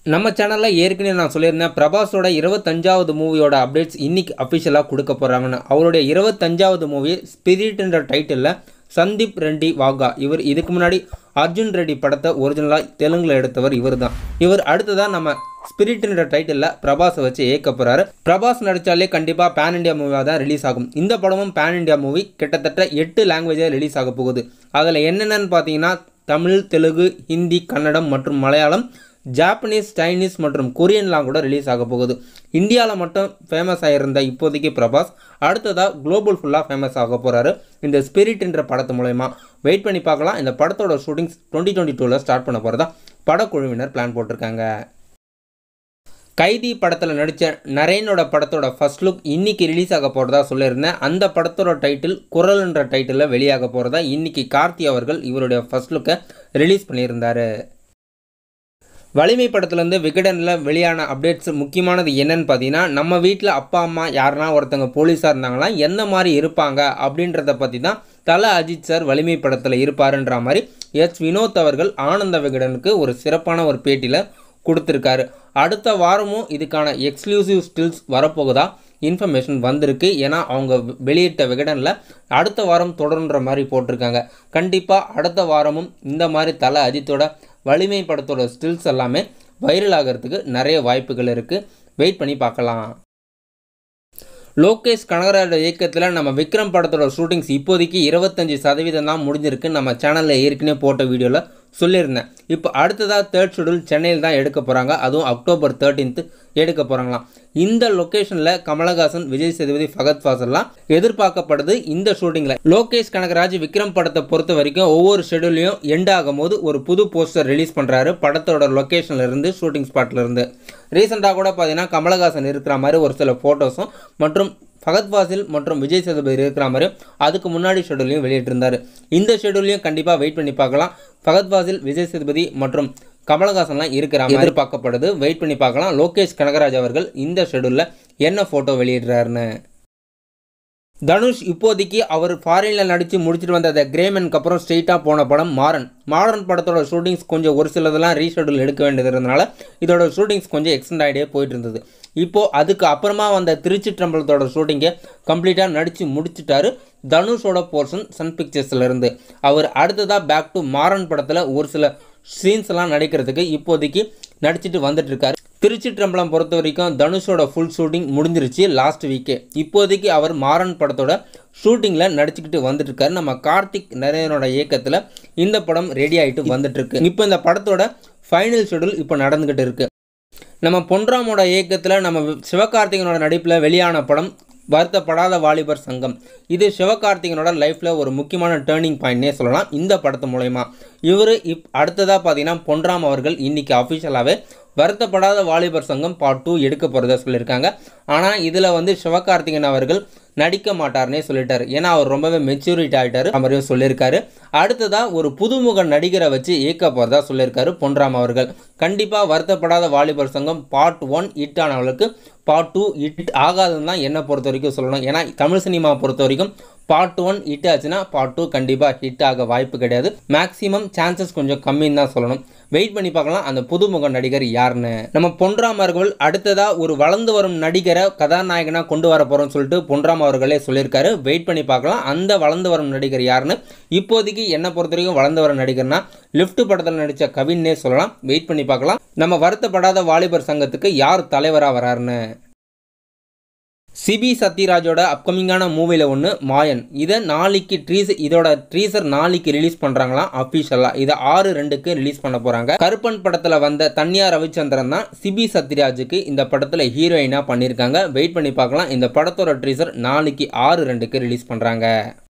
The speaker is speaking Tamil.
நம்ம சேனலில் ஏற்கனவே நான் சொல்லியிருந்தேன் பிரபாஸோட இருபத்தஞ்சாவது மூவியோட அப்டேட்ஸ் இன்னைக்கு அஃபிஷியலாக கொடுக்க போகிறாங்கன்னு அவருடைய இருபத்தஞ்சாவது மூவி ஸ்பிரிட்ன்ற டைட்டிலில் சந்தீப் ரெட்டி வாகா இவர் இதுக்கு முன்னாடி அர்ஜுன் ரெட்டி படத்தை ஒரிஜினலாக தெலுங்கில் எடுத்தவர் இவர் தான் இவர் அடுத்ததாக நம்ம ஸ்பிரிட்ன்ற டைட்டிலில் பிரபாஸை வச்சு இயக்க போகிறாரு பிரபாஸ் நடித்தாலே கண்டிப்பாக பேன் இண்டியா மூவியாக தான் ரிலீஸ் ஆகும் இந்த படமும் பேன் இண்டியா மூவி கிட்டத்தட்ட எட்டு லாங்குவேஜாக ரிலீஸ் ஆக போகுது அதில் என்னென்னு பார்த்தீங்கன்னா தமிழ் தெலுங்கு ஹிந்தி கன்னடம் மற்றும் மலையாளம் ஜாப்பனீஸ் சைனீஸ் மற்றும் கொரியன்லாம் கூட ரிலீஸ் ஆக போகுது இந்தியாவில் மட்டும் ஃபேமஸ் ஆகியிருந்த இப்போதைக்கு பிரபாஸ் அடுத்ததாக குளோபல் ஃபுல்லாக ஃபேமஸ் ஆக போகிறாரு இந்த ஸ்பிரிட்ன்ற படத்து மூலயமா வெயிட் பண்ணி பார்க்கலாம் இந்த படத்தோட ஷூட்டிங்ஸ் டுவெண்ட்டி டுவெண்ட்டி டூவில் ஸ்டார்ட் பண்ண போகிறதா படக்குழுவினர் பிளான் போட்டிருக்காங்க கைதி படத்தில் நடித்த நரேனோட படத்தோட ஃபர்ஸ்ட் லுக் இன்னைக்கு ரிலீஸ் ஆக போகிறதா சொல்லியிருந்தேன் அந்த படத்தோட டைட்டில் குரல்ன்ற டைட்டிலில் வெளியாக போகிறதா இன்னைக்கு கார்த்தி அவர்கள் இவருடைய ஃபர்ஸ்ட் லுக்கை ரிலீஸ் பண்ணியிருந்தாரு வலிமை படத்துலேருந்து விகடனில் வெளியான அப்டேட்ஸ் முக்கியமானது என்னன்னு பார்த்தீங்கன்னா நம்ம வீட்டில் அப்பா அம்மா யாருனா ஒருத்தவங்க போலீஸாக இருந்தாங்களா எந்த மாதிரி இருப்பாங்க அப்படின்றத பற்றி தான் தல அஜித் சார் வலிமை படத்தில் இருப்பாருன்ற மாதிரி எஸ் வினோத் அவர்கள் ஆனந்த விகடனுக்கு ஒரு சிறப்பான ஒரு பேட்டியில் கொடுத்துருக்காரு அடுத்த வாரமும் இதுக்கான எக்ஸ்க்ளூசிவ் ஸ்டில்ஸ் வரப்போகுதா இன்ஃபர்மேஷன் வந்திருக்கு ஏன்னா அவங்க வெளியிட்ட விகடனில் அடுத்த வாரம் தொடருன்ற மாதிரி போட்டிருக்காங்க கண்டிப்பாக அடுத்த வாரமும் இந்த மாதிரி தலை அஜித்தோட வலிமை படத்தோட ஸ்டில்ஸ் எல்லாமே வைரல் ஆகிறதுக்கு நிறைய வாய்ப்புகள் இருக்குது வெயிட் பண்ணி பார்க்கலாம் லோகேஷ் கனகராஜ இயக்கத்தில் நம்ம விக்ரம் படத்தோட ஷூட்டிங்ஸ் இப்போதைக்கு இருபத்தஞ்சி சதவீதம் தான் முடிஞ்சிருக்கு நம்ம சேனலில் ஏற்கனவே போட்ட வீடியோவில் சொல்லியிருந்தேன் இப்போ அடுத்ததாக தேர்ட் ஷெடியூல் சென்னையில் தான் எடுக்க போகிறாங்க அதுவும் அக்டோபர் தேர்ட்டீன்த்து எடுக்க போகிறாங்களாம் இந்த லொக்கேஷனில் கமலஹாசன் விஜய் சேதுபதி ஃபகத் ஃபாசல்லாம் எதிர்பார்க்கப்படுது இந்த ஷூட்டிங்கில் லோகேஷ் கனகராஜ் விக்ரம் படத்தை பொறுத்த வரைக்கும் ஒவ்வொரு ஷெடியூலையும் எண்ட் ஆகும்போது ஒரு புது போஸ்டர் ரிலீஸ் பண்ணுறாரு படத்தோட லொக்கேஷன்ல இருந்து ஷூட்டிங் ஸ்பாட்ல இருந்து ரீசெண்டாக கூட பார்த்தீங்கன்னா கமலஹாசன் இருக்கிற மாதிரி ஒரு சில ஃபோட்டோஸும் மற்றும் ஃபகத் ஃபாசில் மற்றும் விஜய் சேதுபதி இருக்கிற மாதிரி அதுக்கு முன்னாடி ஷெடியூலையும் வெளியிட்டிருந்தார் இந்த ஷெடியூலையும் கண்டிப்பாக வெயிட் பண்ணி பார்க்கலாம் ஃபகத் ஃபாசில் விஜய் சேதுபதி மற்றும் கமலஹாசன்லாம் இருக்கிற மாதிரி எதிர்பார்க்கப்படுது வெயிட் பண்ணி பார்க்கலாம் லோகேஷ் கனகராஜ் அவர்கள் இந்த ஷெடியூலில் என்ன ஃபோட்டோ வெளியிடுறாருன்னு தனுஷ் இப்போதைக்கு அவர் ஃபாரினில் நடித்து முடிச்சுட்டு வந்த த கிரேமனுக்கு அப்புறம் ஸ்ட்ரெயிட்டாக போன படம் மாறன் மாறன் படத்தோட ஷூட்டிங்ஸ் கொஞ்சம் ஒரு சிலதெல்லாம் ரீஷெடியூல் எடுக்க வேண்டியது இருந்தனால இதோட ஷூட்டிங்ஸ் கொஞ்சம் எக்ஸ்டெண்ட் ஆகிட்டே போயிட்டு இருந்தது இப்போது அதுக்கு அப்புறமா வந்த திருச்சி ட்ரம்பலத்தோட ஷூட்டிங்கை கம்ப்ளீட்டாக நடித்து முடிச்சிட்டாரு தனுஷோட போர்ஷன் சன் பிக்சர்ஸில் இருந்து அவர் அடுத்ததாக பேக் டு மாறன் படத்தில் ஒரு சில சீன்ஸ் எல்லாம் நடிக்கிறதுக்கு இப்போதைக்கு நடிச்சிட்டு வந்துட்டு இருக்காரு திருச்சி ட்ரம்பலம் பொறுத்த வரைக்கும் தனுஷோட ஃபுல் ஷூட்டிங் முடிஞ்சிருச்சு லாஸ்ட் வீக்கே இப்போதைக்கு அவர் மாறன் படத்தோட ஷூட்டிங்கில் நடிச்சுக்கிட்டு வந்துட்டு இருக்காரு நம்ம கார்த்திக் நரேனோட இயக்கத்தில் இந்த படம் ரெடி ஆகிட்டு வந்துட்டு இருக்கு இப்போ இந்த படத்தோட ஃபைனல் ஷெடியூல் இப்போ நடந்துக்கிட்டு இருக்கு நம்ம பொன்ராமோட இயக்கத்தில் நம்ம சிவகார்த்திகனோட நடிப்பில் வெளியான படம் வருத்தப்படாத வாலிபர் சங்கம் இது சிவகார்த்திகனோட லைஃப்பில் ஒரு முக்கியமான டேர்னிங் பாயிண்ட்னே சொல்லலாம் இந்த படத்து மூலயமா இவர் இப் அடுத்ததாக பார்த்தீங்கன்னா பொன்ராம் அவர்கள் இன்னைக்கு அஃபிஷியலாகவே வருத்தப்படாத வாலிபர் சங்கம் பார்ட் டூ எடுக்க போகிறதா சொல்லியிருக்காங்க ஆனால் இதில் வந்து சிவகார்த்திகன் அவர்கள் நடிக்க மாட்டார்னே சொல்லிட்டாரு ஏன்னா அவர் ரொம்பவே மெச்சூரிட்டி ஆகிட்டாரு மாதிரியும் சொல்லியிருக்காரு அடுத்ததாக ஒரு புதுமுக நடிகரை வச்சு இயக்க போகிறதா சொல்லியிருக்காரு பொன்ராம் அவர்கள் கண்டிப்பாக வருத்தப்படாத வாலிபர் சங்கம் பார்ட் ஒன் ஹிட் ஆனவர்களுக்கு பார்ட் டூ ஹிட் ஆகாதுன்னு தான் என்னை பொறுத்த வரைக்கும் சொல்லணும் ஏன்னா தமிழ் சினிமா பொறுத்த வரைக்கும் பார்ட் ஒன் ஹிட் ஆச்சுன்னா பார்ட் டூ கண்டிப்பாக ஹிட் ஆக வாய்ப்பு கிடையாது மேக்ஸிமம் சான்சஸ் கொஞ்சம் கம்மின்னு தான் சொல்லணும் வெயிட் பண்ணி பார்க்கலாம் அந்த புதுமுக நடிகர் யாருன்னு நம்ம பொன்ராம் அவர்கள் அடுத்ததாக ஒரு வளர்ந்து வரும் நடிகரை கதாநாயகனாக கொண்டு வர போகிறோம்னு சொல்லிட்டு பொன்ராம் அவர்களே சொல்லியிருக்காரு வெயிட் பண்ணி பார்க்கலாம் அந்த வளர்ந்து வரும் நடிகர் யாருன்னு இப்போதைக்கு என்னை பொறுத்த வரைக்கும் வளர்ந்து வரும் நடிகர்னா லிஃப்ட் படத்தில் நடித்த கவின்னே சொல்லலாம் வெயிட் பண்ணி பார்க்கலாம் நம்ம வருத்தப்படாத வாலிபர் சங்கத்துக்கு யார் தலைவராக வராருன்னு சிபி சத்யராஜோட அப்கமிங்கான மூவியில் ஒன்று மாயன் இதை நாளைக்கு ட்ரீஸ் இதோட ட்ரீசர் நாளைக்கு ரிலீஸ் பண்ணுறாங்களாம் அஃபிஷியலாக இதை ஆறு ரெண்டுக்கு ரிலீஸ் பண்ண போகிறாங்க கருப்பன் படத்தில் வந்த தன்யா ரவிச்சந்திரன் தான் சிபி சத்யராஜுக்கு இந்த படத்தில் ஹீரோயினாக பண்ணியிருக்காங்க வெயிட் பண்ணி பார்க்கலாம் இந்த படத்தோட ட்ரீசர் நாளைக்கு ஆறு ரெண்டுக்கு ரிலீஸ் பண்ணுறாங்க